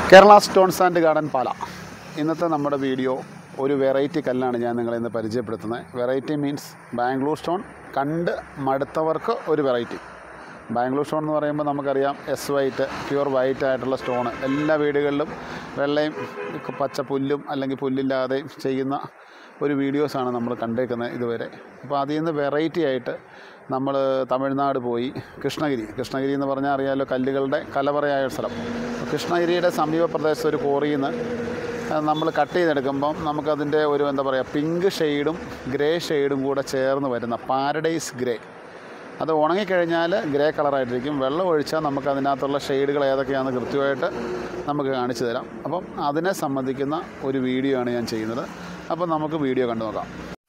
Kerala stones and garden Pala ഇന്നത്തെ നമ്മുടെ video ഒരു വെറൈറ്റി കല്ലാണ് ഞാൻ നിങ്ങളെ ഇന്ന് പരിചയപ്പെടുത്തുന്നത് വെറൈറ്റി മീൻസ് ബാംഗ്ലൂർ സ്റ്റോൺ കണ്ട് മടുത്തവർക്ക് ഒരു വെറൈറ്റി ബാംഗ്ലൂർ സ്റ്റോൺ എന്ന് പറയുമ്പോൾ നമുക്കറിയാം എസ് വൈറ്റ് പ്യുവർ വൈറ്റ് ആയിട്ടുള്ള സ്റ്റോൺ എല്ലാ വീടുകളിലും വെള്ളയും പച്ച പുല്ലും അല്ലെങ്കിൽ പുല്ലില്ലാതെയും ചെയ്യുന്ന ഒരു വീഡിയോസാണ് നമ്മൾ കണ്ടേക്കുന്നത് ഇതുവരെ അപ്പോൾ അതിൽ നിന്ന് വെറൈറ്റി ആയിട്ട് നമ്മൾ തമിഴ്നാട് പോയി കൃഷ്ണഗിരി കൃഷ്ണഗിരി എന്ന് പറഞ്ഞാൽ അറിയാമല്ലോ കല്ലുകളുടെ കലവറയായ ഒരു സ്ഥലം അപ്പോൾ കൃഷ്ണഗിരിയുടെ സമീപ പ്രദേശത്ത് ഒരു കോറിയിൽ നിന്ന് നമ്മൾ കട്ട് ചെയ്തെടുക്കുമ്പം നമുക്കതിൻ്റെ ഒരു എന്താ പറയുക പിങ്ക് ഷെയ്ഡും ഗ്രേ ഷെയ്ഡും കൂടെ ചേർന്ന് വരുന്ന പാരഡൈസ് ഗ്രേ അത് ഉണങ്ങിക്കഴിഞ്ഞാൽ ഗ്രേ കളറായിട്ടിരിക്കും വെള്ളം ഒഴിച്ചാൽ നമുക്ക് അതിനകത്തുള്ള ഷെയ്ഡുകൾ ഏതൊക്കെയാണെന്ന് കൃത്യമായിട്ട് നമുക്ക് കാണിച്ചു തരാം അപ്പം അതിനെ സംബന്ധിക്കുന്ന ഒരു വീഡിയോ ആണ് ഞാൻ ചെയ്യുന്നത് അപ്പം നമുക്ക് വീഡിയോ കണ്ടു നോക്കാം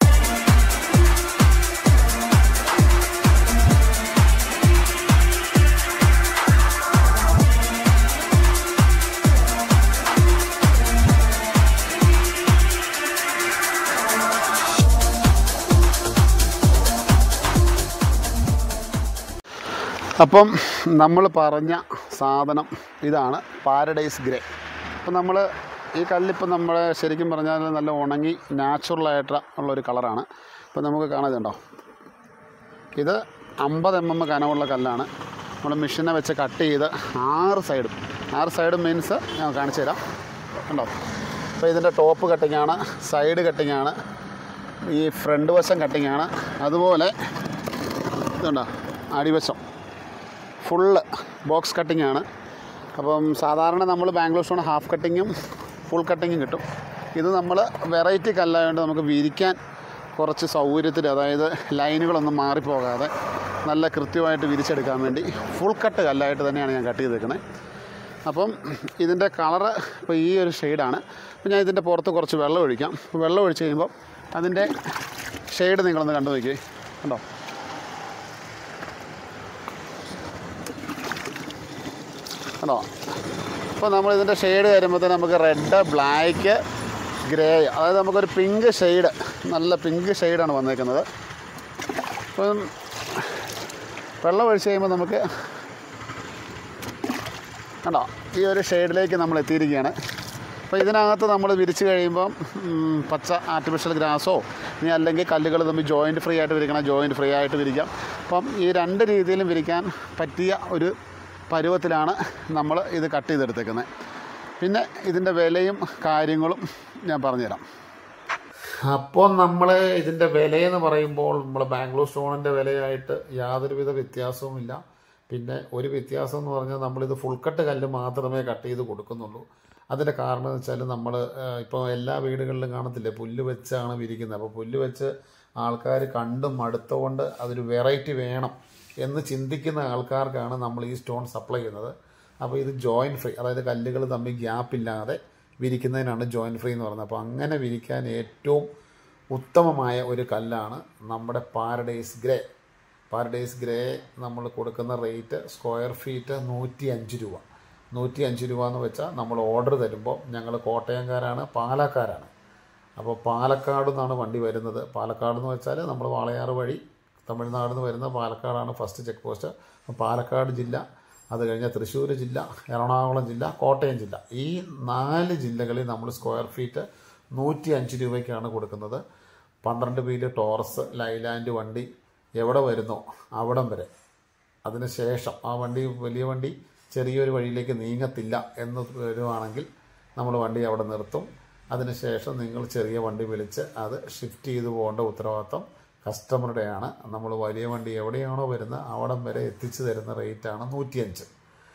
അപ്പം നമ്മൾ പറഞ്ഞ സാധനം ഇതാണ് പാരഡൈസ് ഗ്രേ അപ്പം നമ്മൾ ഈ കല്ലിപ്പം നമ്മൾ ശരിക്കും പറഞ്ഞാൽ നല്ല ഉണങ്ങി നാച്ചുറലായിട്ട് ഉള്ളൊരു കളറാണ് അപ്പം നമുക്ക് കാണാതുണ്ടോ ഇത് അമ്പത് എം എം കനമുള്ള കല്ലാണ് നമ്മൾ മെഷീനെ വെച്ച് കട്ട് ചെയ്ത് ആറ് സൈഡും ആറ് സൈഡും മീൻസ് ഞാൻ കാണിച്ചു തരാം കണ്ടോ അപ്പോൾ ഇതിൻ്റെ ടോപ്പ് കട്ടിങ്ങാണ് സൈഡ് കട്ടിങ്ങാണ് ഈ ഫ്രണ്ട് വശം കട്ടിങ്ങാണ് അതുപോലെ ഇതുണ്ടോ അടിവശം ഫുള്ള് ബോക്സ് കട്ടിംഗ് ആണ് അപ്പം സാധാരണ നമ്മൾ ബാംഗ്ലൂർ സ്റ്റോൺ ഹാഫ് കട്ടിങ്ങും ഫുൾ കട്ടിങ്ങും കിട്ടും ഇത് നമ്മൾ വെറൈറ്റി കല്ലായതുകൊണ്ട് നമുക്ക് വിരിക്കാൻ കുറച്ച് സൗകര്യത്തിൽ അതായത് ലൈനുകളൊന്നും മാറിപ്പോകാതെ നല്ല കൃത്യമായിട്ട് വിരിച്ചെടുക്കാൻ വേണ്ടി ഫുൾ കട്ട് കല്ലായിട്ട് തന്നെയാണ് ഞാൻ കട്ട് ചെയ്തേക്കുന്നത് അപ്പം ഇതിൻ്റെ കളറ് ഇപ്പോൾ ഈ ഒരു ഷെയ്ഡാണ് അപ്പോൾ ഞാൻ ഇതിൻ്റെ പുറത്ത് കുറച്ച് വെള്ളം ഒഴിക്കാം വെള്ളം ഒഴിച്ച് കഴിയുമ്പോൾ അതിൻ്റെ ഷെയ്ഡ് നിങ്ങളൊന്ന് കണ്ടു നോക്കിയേ കണ്ടോ കണ്ടോ അപ്പോൾ നമ്മൾ ഇതിൻ്റെ ഷെയ്ഡ് വരുമ്പോഴത്തേന് നമുക്ക് റെഡ് ബ്ലാക്ക് ഗ്രേ അതായത് നമുക്കൊരു പിങ്ക് ഷെയ്ഡ് നല്ല പിങ്ക് ഷെയ്ഡാണ് വന്നേക്കുന്നത് അപ്പം വെള്ളം ഒഴിച്ച് കഴിയുമ്പോൾ നമുക്ക് കണ്ടോ ഈ ഒരു ഷെയ്ഡിലേക്ക് നമ്മൾ എത്തിയിരിക്കുകയാണ് അപ്പോൾ ഇതിനകത്ത് നമ്മൾ വിരിച്ച് കഴിയുമ്പം ഉം, പച്ച ആർട്ടിഫിഷ്യൽ ഗ്രാസോ ഇനി അല്ലെങ്കിൽ കല്ലുകൾ തമ്മിൽ ജോയിൻറ്റ് ഫ്രീ ആയിട്ട് വിരിക്കണം ജോയിൻറ്റ് ഫ്രീ ആയിട്ട് വിരിക്കാം അപ്പം ഈ രണ്ട് രീതിയിലും വിരിക്കാൻ പറ്റിയ ഒരു പരുവത്തിലാണ് നമ്മൾ ഇത് കട്ട് ചെയ്തെടുത്തേക്കുന്നത് പിന്നെ ഇതിൻ്റെ വിലയും കാര്യങ്ങളും ഞാൻ പറഞ്ഞുതരാം അപ്പോൾ നമ്മൾ ഇതിൻ്റെ വിലയെന്ന് പറയുമ്പോൾ നമ്മൾ ബാംഗ്ലൂർ സ്റ്റോണിൻ്റെ വിലയായിട്ട് യാതൊരുവിധ വ്യത്യാസവുമില്ല പിന്നെ ഒരു വ്യത്യാസം എന്ന് പറഞ്ഞാൽ നമ്മളിത് ഫുൾ കട്ട് കല്ല് മാത്രമേ കട്ട് ചെയ്ത് കൊടുക്കുന്നുള്ളൂ അതിൻ്റെ കാരണം എന്ന് വെച്ചാൽ നമ്മൾ ഇപ്പോൾ എല്ലാ വീടുകളിലും കാണത്തില്ലേ പുല്ല് വെച്ചാണ് വിരിക്കുന്നത് അപ്പോൾ പുല്ല് വെച്ച് ആൾക്കാർ കണ്ടും മടുത്തുകൊണ്ട് അതൊരു വെറൈറ്റി വേണം എന്ന് ചിന്തിക്കുന്ന ആൾക്കാർക്കാണ് നമ്മൾ ഈ സ്റ്റോൺ സപ്ലൈ ചെയ്യുന്നത് അപ്പോൾ ഇത് ജോയിൻറ്റ് ഫ്രീ അതായത് കല്ലുകൾ തമ്മിൽ ഗ്യാപ്പ് ഇല്ലാതെ വിരിക്കുന്നതിനാണ് ജോയിൻറ്റ് ഫ്രീ എന്ന് പറയുന്നത് അപ്പോൾ അങ്ങനെ വിരിക്കാൻ ഏറ്റവും ഉത്തമമായ ഒരു കല്ലാണ് നമ്മുടെ പാരഡൈസ് ഗ്രേ പാരഡൈസ് ഗ്രേ നമ്മൾ കൊടുക്കുന്ന റേറ്റ് സ്ക്വയർ ഫീറ്റ് നൂറ്റി അഞ്ച് രൂപ നൂറ്റി അഞ്ച് രൂപ എന്ന് വെച്ചാൽ നമ്മൾ ഓർഡർ തരുമ്പോൾ ഞങ്ങൾ കോട്ടയംകാരാണ് പാലക്കാരാണ് അപ്പോൾ പാലക്കാട് നിന്നാണ് വണ്ടി വരുന്നത് പാലക്കാട് എന്ന് വെച്ചാൽ നമ്മൾ വാളയാറ് വഴി തമിഴ്നാട് നിന്ന് വരുന്ന പാലക്കാടാണ് ഫസ്റ്റ് ചെക്ക് പോസ്റ്റ് അപ്പോൾ പാലക്കാട് ജില്ല അത് കഴിഞ്ഞാൽ തൃശ്ശൂർ ജില്ല എറണാകുളം ജില്ല കോട്ടയം ജില്ല ഈ നാല് ജില്ലകളിൽ നമ്മൾ സ്ക്വയർ ഫീറ്റ് നൂറ്റി അഞ്ച് രൂപയ്ക്കാണ് കൊടുക്കുന്നത് പന്ത്രണ്ട് വീല് ടോറസ് ലൈലാൻഡ് വണ്ടി എവിടെ വരുന്നോ അവിടം വരെ അതിനുശേഷം ആ വണ്ടി വലിയ വണ്ടി ചെറിയൊരു വഴിയിലേക്ക് നീങ്ങത്തില്ല എന്ന് വരുവാണെങ്കിൽ നമ്മൾ വണ്ടി അവിടെ നിർത്തും അതിനുശേഷം നിങ്ങൾ ചെറിയ വണ്ടി വിളിച്ച് അത് ഷിഫ്റ്റ് ചെയ്തു പോകേണ്ട ഉത്തരവാദിത്വം കസ്റ്റമറുടെയാണ് നമ്മൾ വലിയ വണ്ടി എവിടെയാണോ വരുന്നത് അവിടം വരെ എത്തിച്ചു തരുന്ന റേറ്റാണ് നൂറ്റിയഞ്ച്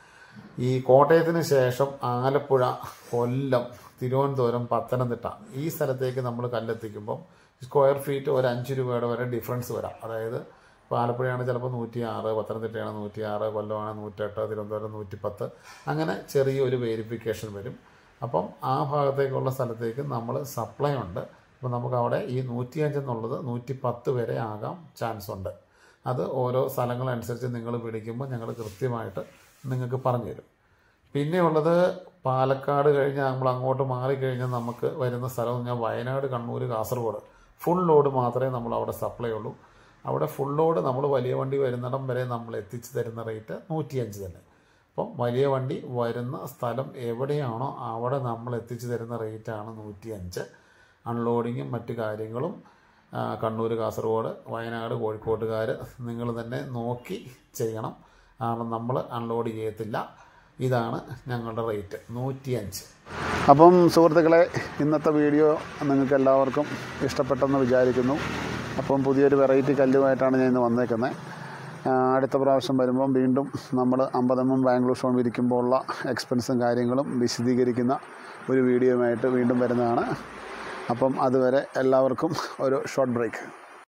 ഈ കോട്ടയത്തിന് ശേഷം ആലപ്പുഴ കൊല്ലം തിരുവനന്തപുരം പത്തനംതിട്ട ഈ സ്ഥലത്തേക്ക് നമ്മൾ കല്ലെത്തിക്കുമ്പം സ്ക്വയർ ഫീറ്റ് ഒരു അഞ്ച് രൂപയുടെ വരെ ഡിഫറൻസ് വരാം അതായത് ഇപ്പോൾ ആലപ്പുഴയാണ് ചിലപ്പോൾ നൂറ്റി ആറ് പത്തനംതിട്ടയാണ് നൂറ്റി ആറ് കൊല്ലമാണ് നൂറ്റെട്ട് തിരുവനന്തപുരം നൂറ്റിപ്പത്ത് അങ്ങനെ ചെറിയൊരു വേരിഫിക്കേഷൻ വരും അപ്പം ആ ഭാഗത്തേക്കുള്ള സ്ഥലത്തേക്ക് നമ്മൾ സപ്ലൈ ഉണ്ട് അപ്പോൾ നമുക്ക് അവിടെ ഈ നൂറ്റിയഞ്ച് എന്നുള്ളത് നൂറ്റി പത്ത് വരെ ആകാം ചാൻസ് ഉണ്ട് അത് ഓരോ സ്ഥലങ്ങളനുസരിച്ച് നിങ്ങൾ പിടിക്കുമ്പോൾ ഞങ്ങൾ കൃത്യമായിട്ട് നിങ്ങൾക്ക് പറഞ്ഞു തരും പിന്നെയുള്ളത് പാലക്കാട് കഴിഞ്ഞ് നമ്മൾ അങ്ങോട്ട് മാറിക്കഴിഞ്ഞാൽ നമുക്ക് വരുന്ന സ്ഥലം എന്ന് പറഞ്ഞാൽ വയനാട് കണ്ണൂർ കാസർഗോഡ് ഫുൾ ലോഡ് മാത്രമേ നമ്മൾ അവിടെ സപ്ലൈ ഉള്ളൂ അവിടെ ഫുൾ ലോഡ് നമ്മൾ വലിയ വണ്ടി വരുന്നിടം വരെ നമ്മൾ എത്തിച്ചു തരുന്ന റേറ്റ് നൂറ്റിയഞ്ച് തന്നെ അപ്പോൾ അപ്പം വലിയ വണ്ടി വരുന്ന സ്ഥലം എവിടെയാണോ അവിടെ നമ്മൾ എത്തിച്ചു തരുന്ന റേറ്റാണ് നൂറ്റി അഞ്ച് അൺലോഡിങ്ങും മറ്റു കാര്യങ്ങളും ആ, കണ്ണൂർ കാസർഗോഡ് വയനാട് കോഴിക്കോട്ടുകാർ നിങ്ങൾ തന്നെ നോക്കി ചെയ്യണം കാരണം നമ്മൾ അൺലോഡ് ചെയ്യത്തില്ല ഇതാണ് ഞങ്ങളുടെ റേറ്റ് നൂറ്റി അഞ്ച് അപ്പം സുഹൃത്തുക്കളെ ഇന്നത്തെ വീഡിയോ നിങ്ങൾക്ക് എല്ലാവർക്കും ഇഷ്ടപ്പെട്ടെന്ന് വിചാരിക്കുന്നു അപ്പം പുതിയൊരു വെറൈറ്റി കല്ലുമായിട്ടാണ് ഞാൻ ഇന്ന് വന്നേക്കുന്നത് ആ, അടുത്ത പ്രാവശ്യം വരുമ്പം വീണ്ടും നമ്മൾ അമ്പതമ്മം ബാംഗ്ലൂർ ഷോൺ വിരിക്കുമ്പോൾ ഉള്ള എക്സ്പെൻസും കാര്യങ്ങളും വിശദീകരിക്കുന്ന ഒരു വീഡിയോയുമായിട്ട് വീണ്ടും വരുന്നതാണ് അപ്പം അതുവരെ എല്ലാവർക്കും ഒരു ഷോർട്ട് ബ്രേക്ക്